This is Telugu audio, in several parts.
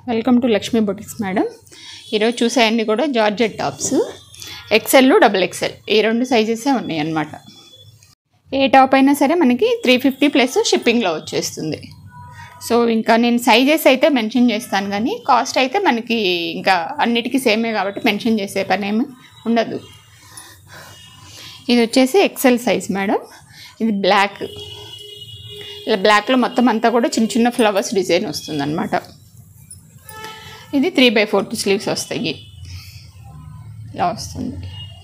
Welcome to Lakshmi boutiques madam ఈరోజు చూసేవన్నీ కూడా georgette tops XL double XL ఈ రెండు సైజెసే ఉన్నాయి అన్నమాట ఏ టాప్ అయినా సరే మనకి త్రీ ఫిఫ్టీ ప్లస్ షిప్పింగ్లో వచ్చేస్తుంది సో ఇంకా నేను సైజెస్ అయితే మెన్షన్ చేస్తాను కానీ కాస్ట్ అయితే మనకి ఇంకా అన్నిటికీ సేమే కాబట్టి మెన్షన్ చేసే పని ఏమి ఉండదు ఇది వచ్చేసి ఎక్సెల్ సైజ్ మేడం ఇది బ్లాక్ ఇలా బ్లాక్లో మొత్తం అంతా కూడా చిన్న చిన్న ఫ్లవర్స్ డిజైన్ వస్తుంది అనమాట ఇది త్రీ బై ఫోర్త్ స్లీవ్స్ వస్తాయి ఇలా వస్తుంది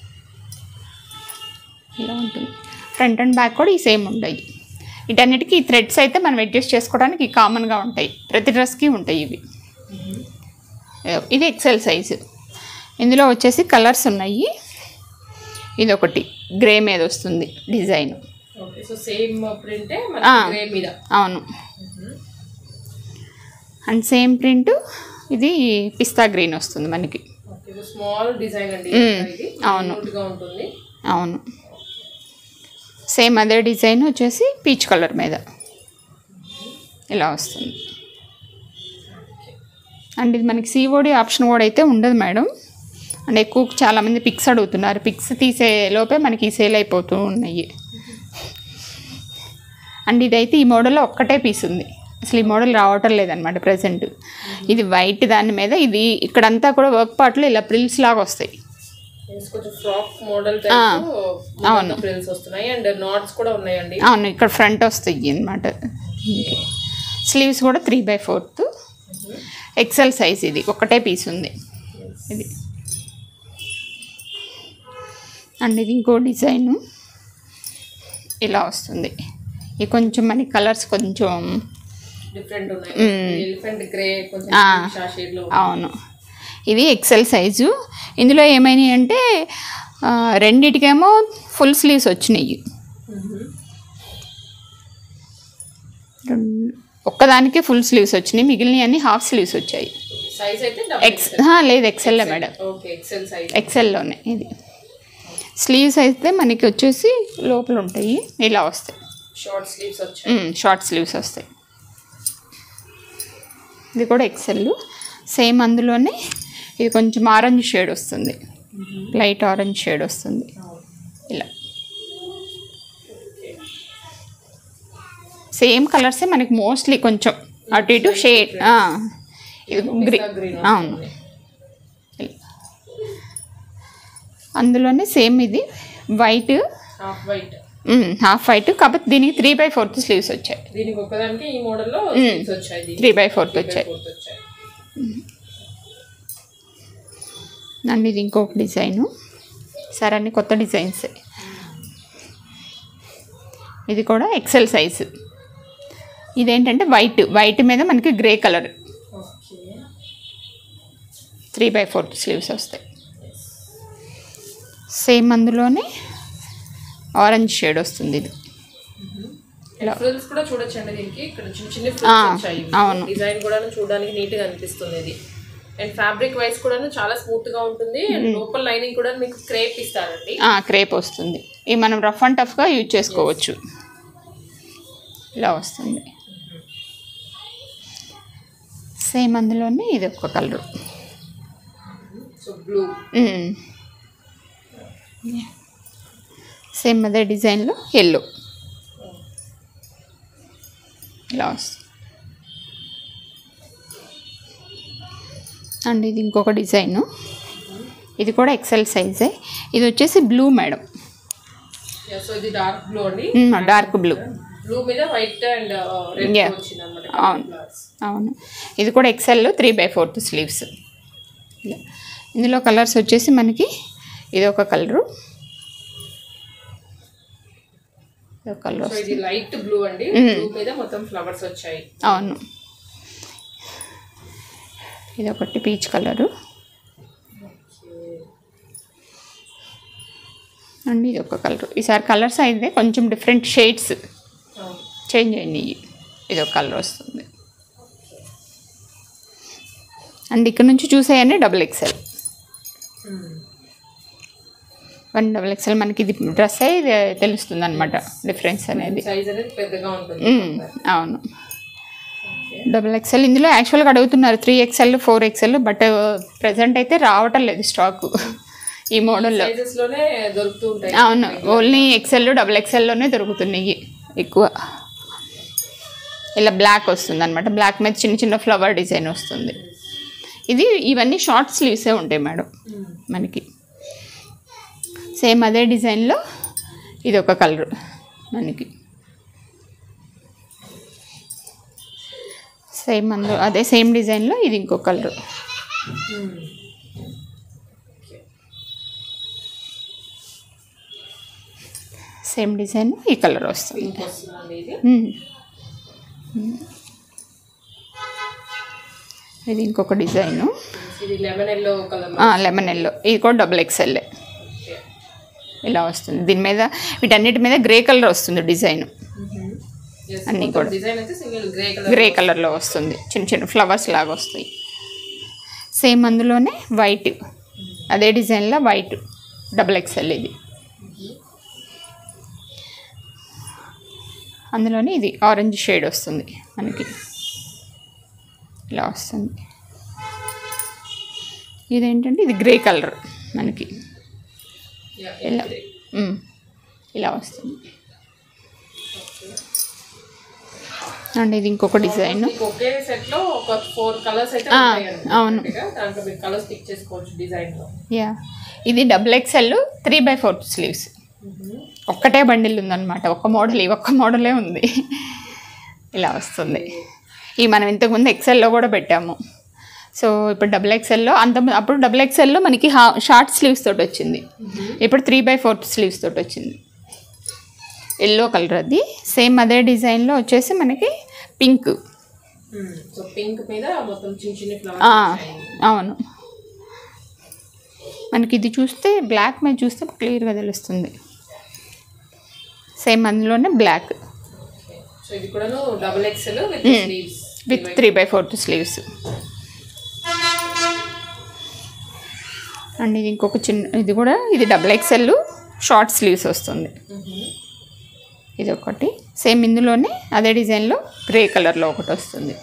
ఇలా ఉంటుంది ఫ్రంట్ అండ్ బ్యాక్ కూడా ఈ సేమ్ ఉంటాయి వీటన్నిటికీ ఈ థ్రెడ్స్ అయితే మనం అడ్జస్ట్ చేసుకోవడానికి కామన్గా ఉంటాయి ప్రతి డ్రెస్కి ఉంటాయి ఇవి ఇది ఎక్సెల్ సైజు ఇందులో వచ్చేసి కలర్స్ ఉన్నాయి ఇది ఒకటి గ్రే మీద వస్తుంది డిజైన్ ఓకే సో సేమ్ ప్రింటే ఆ. గ్రే మీద అవును అండ్ సేమ్ ప్రింట్ ఇది పిస్తా గ్రీన్ వస్తుంది మనకి ఓకే సో స్మాల్ డిజైన్ అండి మ్మ్. ఇది అవును. Cute గా ఉంటుంది అవును సేమ్ అదే డిజైన్ వచ్చేసి పీచ్ కలర్ మీద ఇలా వస్తుంది అండ్ ఇది మనకి సిఓడి ఆప్షన్ కూడా అయితే ఉండదు మేడం అండ్ ఎక్కువ చాలామంది పిక్స్ అడుగుతున్నారు పిక్స్ తీసే లోపే మనకి సేల్ అయిపోతూ ఉన్నాయి అండ్ ఇదైతే ఈ మోడల్లో ఒక్కటే పీస్ ఉంది అసలు ఈ మోడల్ రావటం లేదనమాట ప్రజెంట్ ఇది వైట్ దాని మీద ఇది ఇక్కడంతా కూడా వర్క్ పార్ట్లో ఇలా ప్రిల్స్ లాగా వస్తాయి Yes, కొంచెం ఫ్రాక్ మోడల్ ఆ. టైప్ అవును. ప్రిల్స్ వస్తున్నాయి అండ్ నాట్స్ కూడా ఉన్నాయండి అవును ఇక్కడ ఫ్రంట్ వస్తాయి అనమాట స్లీవ్స్ కూడా three by fourth XL size ఇది ఒకటే పీస్ ఉంది ఇది అండ్ ఇది ఇంకో డిజైన్ ఇలా వస్తుంది ఇది కొంచెం మనకి కలర్స్ కొంచెం డిఫరెంట్ ఉన్నాయి మ్మ్. ఎలిఫెంట్ గ్రే కొంచెం ఆ. షేడ్ లో అవును ఇది ఎక్సెల్ సైజు ఇందులో ఏమైనాయి అంటే ఆ, రెండిటికేమో ఫుల్ స్లీవ్స్ వచ్చినాయి రెండు- ఒక్కదానికి ఫుల్ స్లీవ్స్ వచ్చినాయి మిగిలినవి అన్ని హాఫ్ స్లీవ్స్ వచ్చాయి సైజ్ అయితే ఎక్స్ ఆ, లేదు ఎక్సెల్లే మేడం ఓకే ఎక్సెల్ సైజ్ ఎక్సెల్లోనే ఇది స్లీవ్స్ అయితే మనకి వచ్చేసి లోపల ఉంటాయి ఇలా వస్తాయి షార్ట్ స్లీవ్స్ వచ్చాయి షార్ట్ స్లీవ్స్ వస్తాయి ఇది కూడా ఎక్సెల్ సేమ్ అందులోనే ఇది కొంచెం ఆరెంజ్ షేడ్ వస్తుంది లైట్ ఆరెంజ్ షేడ్ వస్తుంది ఇలా సేమ్ కలర్సే మనకి మోస్ట్లీ కొంచెం అటు ఇటు షేడ్ ఇది గ్రీ green అవును ఇలా. అందులోనే సేమ్ ఇది white half white half white కాకపోతే దీనికి త్రీ బై ఫోర్త్ స్లీవ్స్ వచ్చాయి దీనికి ఒక్కదానికి ఈ మోడల్లో స్లీవ్స్ వచ్చాయి దీనికి three by fourth Three by వచ్చాయి fourth వచ్చాయి అండ్ ఇది ఇంకొక డిజైను సరే అన్ని కొత్త డిజైన్స్ ఇది కూడా ఎక్సెల్ సైజ్ ఇదేంటంటే వైట్ వైట్ మీద మనకి grey colour okay three by fourth sleeves వస్తాయి సేమ్ అందులోనే ఆరెంజ్ షేడ్ వస్తుంది ఇది ఇలా. ఫ్రిల్స్ కూడా చూడొచ్చండి దీనికి ఇక్కడ చిన్న చిన్న ఆ, ఫ్రిల్స్ వచ్చాయి అవును. డిజైన్ కూడా చూడడానికి నీట్ గా అనిపిస్తుంది ఇది అండ్ ఫ్యాబ్రిక్ వైస్ కూడా చాలా స్మూత్ గా ఉంటుంది అండ్ లోపల లైనింగ్ కూడా మీకు క్రేప్ ఇస్తారండి క్రేప్ వస్తుంది ఇది మనం రఫ్ అండ్ టఫ్గా యూజ్ చేసుకోవచ్చు ఇలా వస్తుంది సేమ్ అందులోనే ఇది ఒక కలర్ సో బ్లూ సేమ్ అదే డిజైన్లో ఎల్లో ఇలా వస్తుంది అండ్ ఇది ఇంకొక డిజైను ఇది కూడా ఎక్సెల్ సైజే ఇది వచ్చేసి బ్లూ మేడం సో ఇది డార్క్ బ్లూ అండి డార్క్ బ్లూ బ్లూ మీద వైట్ అండ్ రెడ్ Yeah. వచ్చింది అనమాట అవును. అవును ఇది కూడా XL three by fourth sleeves ఇందులో కలర్స్ వచ్చేసి మనకి ఇది ఒక కలరు ఇది ఒక కలర్ సో ఇది లైట్ బ్లూ అండి Mm. బ్లూ మీద మొత్తం ఫ్లవర్స్ వచ్చాయి అవును ఇది ఒకటి పీచ్ కలరు అండ్ ఇది ఒక కలర్ ఈసారి కలర్స్ అయితే కొంచెం డిఫరెంట్ షేడ్స్ అవును. చేంజ్ అయినాయి ఇది ఒక కలర్ వస్తుంది అండ్ ఇక్కడ నుంచి చూసేయన్నీ double XL Mm. One double XL మనకి ఇది డ్రెస్ ఇది తెలుస్తుంది అనమాట డిఫరెన్స్ అనేది సైజ్ అనేది పెద్దగా ఉంటుంది మ్మ్, అవును ఓకే డబుల్ ఎక్స్ఎల్ ఇందులో యాక్చువల్గా అడుగుతున్నారు three XL four XL but present అయితే రావటం లేదు స్టాక్ ఈ మోడల్లో సైజెస్ లోనే దొరుకుతూ ఉంటాయి అవును ఓన్లీ ఎక్సెల్ డబుల్ ఎక్సెల్లోనే దొరుకుతున్నాయి ఎక్కువ ఇలా బ్లాక్ వస్తుంది అనమాట బ్లాక్ మీద చిన్న చిన్న ఫ్లవర్ డిజైన్ వస్తుంది ఇది ఇవన్నీ షార్ట్ స్లీవ్సే ఉంటాయి మేడం మనకి సేమ్ అదే డిజైన్లో ఇది ఒక కలర్ మనకి సేమ్ అందు అదే సేమ్ డిజైన్లో ఇది ఇంకో కలర్ సేమ్ డిజైన్ ఈ కలర్ వస్తుంది పింక్ వస్తుందండి ఇది మ్మ్. మ్మ్. ఇది ఇంకొక డిజైను ఇది lemon yellow colour lemon yellow ఇది కూడా డబుల్ ఎక్స్ఎల్ ఇలా వస్తుంది దీని మీద వీటన్నిటి మీద గ్రే కలర్ వస్తుంది డిజైన్ అన్నీ కూడా. డిజైన్ అయితే సింగిల్ గ్రే కలర్ గ్రే కలర్లో వస్తుంది చిన్న చిన్న ఫ్లవర్స్ లాగా వస్తాయి సేమ్ అందులోనే వైట్ అదే డిజైన్లో వైట్ డబుల్ ఎక్స్ఎల్ ఇది అందులోనే ఇది ఆరెంజ్ షేడ్ వస్తుంది మనకి ఇలా వస్తుంది ఇదేంటంటే ఇది గ్రే కలర్ మనకి ఇలా మ్, ఇలా వస్తుంది అండ్ ఇది ఇంకొక డిజైన్ మీకు ఒకే సెట్ లో ఒక ఫోర్ కలర్స్ అయితే ఆ, ఉంటాయండి అవును. కరెక్ట్గా? దాంట్లో మీరు కలర్స్ స్టిక్ చేసుకోవచ్చు డిజైన్ లో యా ఇది double XL three by four sleeves ఒక్కటే బండిల్ ఉందన్నమాట ఒక్క మోడల్ ఈ ఒక్క మోడలే ఉంది ఇలా వస్తుంది ఈ మనం ఇంతకుముందు ఎక్సెల్లో కూడా పెట్టాము సో ఇప్పుడు డబుల్ ఎక్సెల్లో అంత అప్పుడు డబుల్ ఎక్సెల్లో మనకి హా షార్ట్ స్లీవ్స్ తోటి వచ్చింది ఇప్పుడు త్రీ బై ఫోర్ స్లీవ్స్ తోటి వచ్చింది ఎల్లో కలర్ అది సేమ్ అదే డిజైన్లో వచ్చేసి మనకి పింక్ సో పింక్ మీద మొత్తం చిన్న చిన్న ఆ, ఫ్లవర్స్ అవును మనకి ఇది చూస్తే బ్లాక్ మీద చూస్తే క్లియర్గా తెలుస్తుంది సేమ్ అందులోనే బ్లాక్ సో ఇది కూడా double XL with sleeves with three by fourth sleeves and ఇది ఇంకొక చిన్న ఇది కూడా ఇది డబుల్ ఎక్సెల్ షార్ట్ స్లీవ్స్ వస్తుంది ఇది ఒకటి సేమ్ ఇందులోనే అదే డిజైన్లో గ్రే కలర్లో ఒకటి వస్తుంది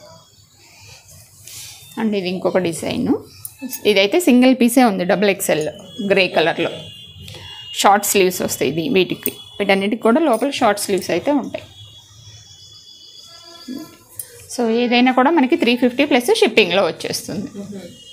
అండ్ ఇది ఇంకొక డిజైను ఇదైతే సింగిల్ పీసే ఉంది డబుల్ ఎక్సెల్ గ్రే కలర్లో షార్ట్ స్లీవ్స్ వస్తాయి ఇది వీటికి వీటన్నిటికి కూడా లోపల షార్ట్ స్లీవ్స్ అయితే ఉంటాయి సో ఏదైనా కూడా మనకి త్రీ ఫిఫ్టీ ప్లస్ షిప్పింగ్లో వచ్చేస్తుంది